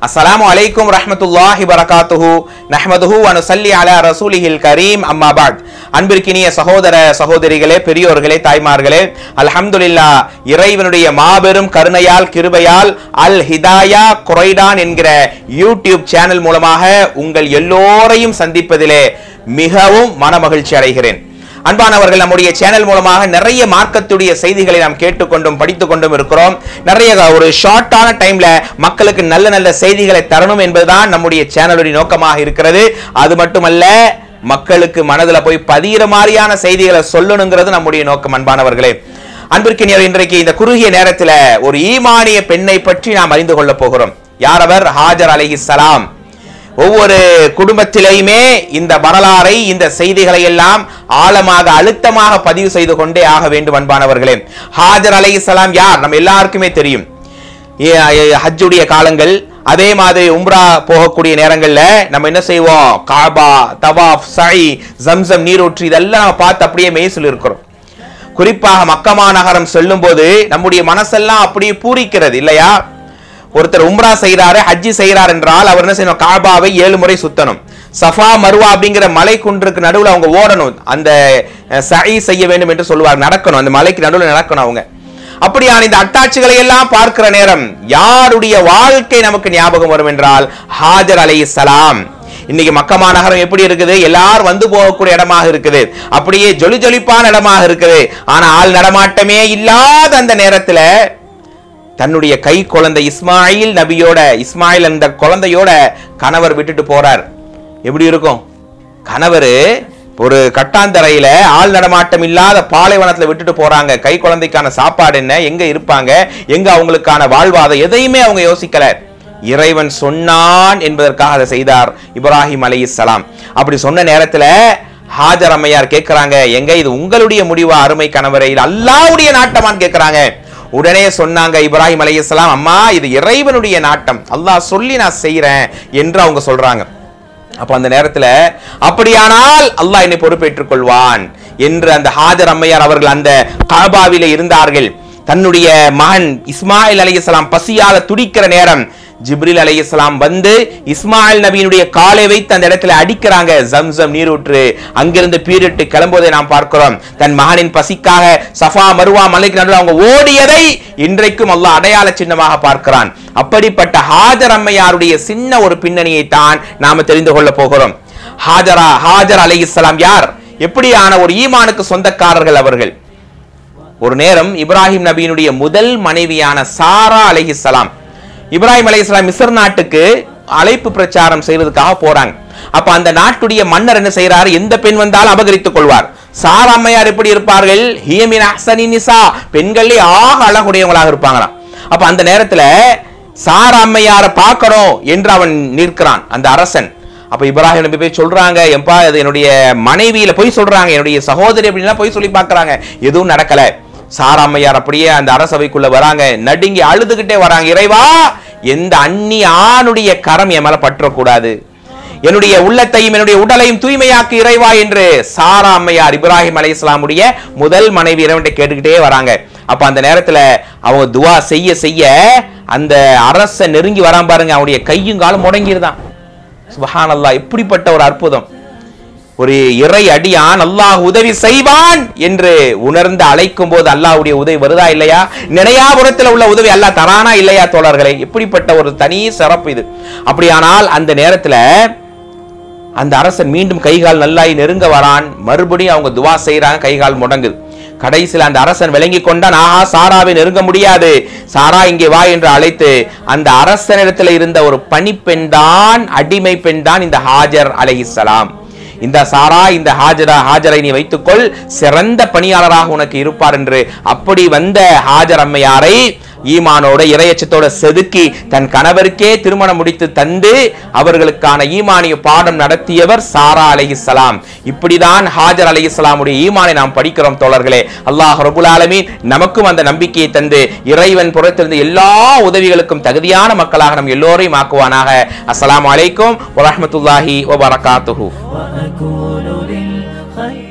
அஸ்ஸலாமு அலைக்கும் ரஹ்மத்துல்லாஹி பரகாத்துஹு நஹ்மதுஹு வ நுஸல்லி அலா ரசூலிஹில் கரீம் அம்மா பாத் அன்பிற்கினிய சகோதர சகோதரிகளே பெரியோர்களே தாய்மார்களே அல்ஹம்துலில்லாஹ் இறைவனுடைய மாபெரும் கருணையால் கிருபையால் அல் ஹிதாயா குரைடான் என்கிற யூடியூப் சேனல் மூலமாக உங்கள் எல்லோரையும் சந்திப்பதிலே மிகவும் மனமகிழ்ச்சி அடைகிறேன் அன்பானவர்கள் நம்முடைய சேனல் மூலமாக நிறைய மார்க்கத்துடைய செய்திகளை நாம் கேட்டுக்கொண்டும் படித்துக் கொண்டும் இருக்கிறோம் நிறைய ஒரு ஷார்ட்டான டைம்ல மக்களுக்கு நல்ல நல்ல செய்திகளை தரணும் என்பதுதான் நம்முடைய சேனலுடைய நோக்கமாக இருக்கிறது அது மட்டுமல்ல மக்களுக்கு மனதுல போய் பதிகிற மாதிரியான செய்திகளை சொல்லணுங்கிறது நம்முடைய நோக்கம் அன்பானவர்களே அன்பிற்கினியர் இன்றைக்கு இந்த குறுகிய நேரத்தில் ஒரு ஈமானிய பெண்ணை பற்றி நாம் அறிந்து கொள்ளப் போகிறோம் யார் அவர் ஹாஜர் அலைஹிஸ்ஸலாம் ஒவ்வொரு குடும்பத்திலேயுமே இந்த வரலாறை இந்த செய்திகளை எல்லாம் ஆழமாக அழுத்தமாக பதிவு செய்து கொண்டே ஆக வேண்டும் அன்பானவர்களே ஹாஜர் அலைஹிஸ்ஸலாம் யார் நம்ம எல்லாருக்குமே தெரியும் ஏ- ஏ- ஹஜ்ஜுடைய காலங்கள் அதே மாதிரி உம்ரா போகக்கூடிய நேரங்கள்ல நம்ம என்ன செய்வோம் காபா தவாஃப் சை ஜம்சம் நீரூற்று இதெல்லாம் நம்ம பார்த்து அப்படியே மெய்சில் இருக்கிறோம் குறிப்பாக மக்கமா நகரம் செல்லும் போது நம்முடைய மனசெல்லாம் அப்படியே பூரிக்கிறது இல்லையா ஒருத்தர் உம்ரா செய்கிறாரு ஹஜ்ஜி செய்கிறார் என்றால் அவர் என்ன செய்யணும் காபாவை ஏழு முறை சுத்தணும் சஃபா மருவா அப்படிங்கிற மலை குன்றுக்கு நடுவில் அவங்க ஓடணும் அந்த சை செய்ய வேண்டும் என்று சொல்லுவார் நடக்கணும் அந்த மலைக்கு நடுவில் நடக்கணும் அவங்க அப்படியான இந்த அட்டாட்சிகளை எல்லாம் பார்க்கிற நேரம் யாருடைய வாழ்க்கை நமக்கு ஞாபகம் வரும் என்றால் ஹாஜர் அலைஹிஸ்ஸலாம் இன்னைக்கு மக்கமா நகரம் எப்படி இருக்குது எல்லாரும் வந்து போகக்கூடிய இடமாக இருக்குது அப்படியே ஜொலி ஜொலிப்பான இடமாக இருக்குது ஆனா ஆள் நடமாட்டமே இல்லாத அந்த நேரத்துல தன்னுடைய கை குழந்தை இஸ்மாயில் நபியோட இஸ்மாயில் அந்த குழந்தையோட கணவர் விட்டுட்டு போறார் எப்படி இருக்கும் கணவர் ஒரு கட்டாந்தரையில ஆள் நடமாட்டம் இல்லாத பாலைவனத்துல விட்டுட்டு போறாங்க கை குழந்தைக்கான சாப்பாடு என்ன எங்க இருப்பாங்க எங்க அவங்களுக்கான வாழ்வாதம் எதையுமே அவங்க யோசிக்கல இறைவன் சொன்னான் என்பதற்காக அதை செய்தார் இப்ராஹிம் அலைஹிஸ்ஸலாம் அப்படி சொன்ன நேரத்துல ஹாஜர் அம்மையார் கேட்கிறாங்க எங்க இது உங்களுடைய முடிவா அருமை கணவரை இது அல்லாவுடைய நாட்டமான்னு கேட்கிறாங்க உடனே சொன்னாங்க இப்ராஹிம் அலைஹிஸ்ஸலாம் அம்மா இது இறைவனுடைய நாட்டம் அல்லாஹ் சொல்லி நான் செய்றேன் என்று அவங்க சொல்றாங்க அப்ப அந்த நேரத்துல அப்படியானால் அல்லாஹ் என்னை பொறுப்பேற்றுக் கொள்வான் என்று அந்த ஹாஜர் அம்மையார் அவர்கள் அந்த காபாவிலே இருந்தார்கள் தன்னுடைய மகன் இஸ்மாயில் அலைஹிஸ்ஸலாம் பசியால துடிக்கிற நேரம் ஜிப்ரில் அலைஹிஸ்ஸலாம் வந்து இஸ்மாயில் நபியினுடைய காலை வைத்து அந்த இடத்துல அடிக்கிறாங்க ஜம்சம் நீரூற்று அங்கிருந்து பீரிட்டு கிளம்புவதை நாம் பார்க்கிறோம் தன் மகனின் பசிக்காக சஃபா மருவா மலைக்கு நடுவில் அவங்க ஓடியதை இன்றைக்கும் அல்லாஹ் அடையாள சின்னமாக பார்க்கிறான் அப்படிப்பட்ட ஹாஜர் அம்மையாருடைய சின்ன ஒரு பின்னணியை தான் நாம தெரிந்து கொள்ள போகிறோம் ஹாஜரா ஹாஜர் அலைஹிஸ்ஸலாம் யார் எப்படியான ஒரு ஈமானுக்கு சொந்தக்காரர்கள் அவர்கள் ஒரு நேரம் இப்ராஹிம் நபியினுடைய முதல் மனைவியான சாரா அலைஹிஸ்ஸலாம் இப்ராஹிம் அலைஹிஸ்ஸலாம் மிஸ்ர் நாட்டுக்கு அழைப்பு பிரச்சாரம் செய்வதற்காக போறாங்க அப்ப அந்த நாட்டுடைய மன்னர் என்ன செய்யறாரு எந்த பெண் வந்தாலும் அபகரித்துக் கொள்வார் சாரா அம்மையார் எப்படி இருப்பார்கள் ஹியமின் அஹ்சனி நிசா பெண்களே ஆக அழகுடையவங்களாக இருப்பாங்களாம் அப்ப அந்த நேரத்துல சாரா அம்மையாரை பார்க்கணும் என்று அவன் நிற்கிறான் அந்த அரசன் அப்ப இப்ராஹிம் நபி போய் சொல்றாங்க எப்பா இது என்னுடைய மனைவியில போய் சொல்றாங்க என்னுடைய சகோதரி அப்படின்னா போய் சொல்லி பார்க்கறாங்க எதுவும் நடக்கல சாராமையார் அப்படியே அந்த அரசவைக்குள்ள வராங்க நடுங்கி அழுதுகிட்டே வராங்க இறைவா எந்த அந்நி ஆணுடைய கரம் என் மேல பற்றக்கூடாது என்னுடைய உள்ளத்தையும் என்னுடைய உடலையும் தூய்மையாக்கு இறைவா என்று சாரா அம்மையார் இப்ராஹிம் அலை இஸ்லாமுடைய முதல் மனைவி இறைவன்ட்ட கேட்டுக்கிட்டே வராங்க அப்ப அந்த நேரத்துல அவங்க துவா செய்ய செய்ய அந்த அரச நெருங்கி வரான் பாருங்க அவனுடைய கையும் காலும் முடங்கிருதான் சுபஹானல்லாஹ் இப்படிப்பட்ட ஒரு அற்புதம் ஒரு இறை அடியான் அல்லாஹ் உதவி செய்வான் என்று உணர்ந்து அழைக்கும் போது அல்லாஹ்வுடைய உதவி வருதா இல்லையா நினையாபுரத்தில் உள்ள உதவி அல்லாஹ் தரானா இல்லையா தோழர்களே இப்படிப்பட்ட ஒரு தனி சிறப்பு இது அப்படியானால் அந்த நேரத்துல அந்த அரசன் மீண்டும் கைகால் நல்லாய் நெருங்க வரான் மறுபடியும் அவங்க துவா செய்றாங்க கைகால் முடங்குது கடைசியில் அந்த அரசன் விளங்கி கொண்டான் ஆஹா சாராவை நெருங்க முடியாது சாரா இங்கே வா என்று அழைத்து அந்த அரசனிடத்தில் இருந்த ஒரு பணிப்பெண் தான் அடிமை பெண் தான் இந்த ஹாஜர் அலைஹிஸ்ஸலாம் இந்த சாரா இந்த ஹாஜரா ஹாஜரை நீ வைத்துக்கொள் சிறந்த பணியாளராக உனக்கு இருப்பார் என்று அப்படி வந்த ஹாஜர் அம்மையாரை ஈமானோட இறையச்சத்தோட செதுக்கி தன் கணவருக்கே திருமணம் முடித்து தந்து அவர்களுக்கான ஈமானிய பாடம் நடத்தியவர் சாரா அலைஹிஸ்ஸலாம் இப்படிதான் ஹாஜர் அலைஹிஸ்ஸலாமுடைய ஈமானை நாம் படிக்கிறோம் தோழர்களே அல்லாஹ் ரபுல் ஆலமீன் நமக்கும் அந்த நம்பிக்கையை தந்து இறைவன் புறத்திலிருந்து எல்லா உதவிகளுக்கும் தகுதியான மக்களாக நம் எல்லோரையும் ஆக்குவானாக அஸ்ஸலாமு அலைக்கும் வரஹ்மத்துல்லாஹி வபரகாத்துஹு وأكون للخير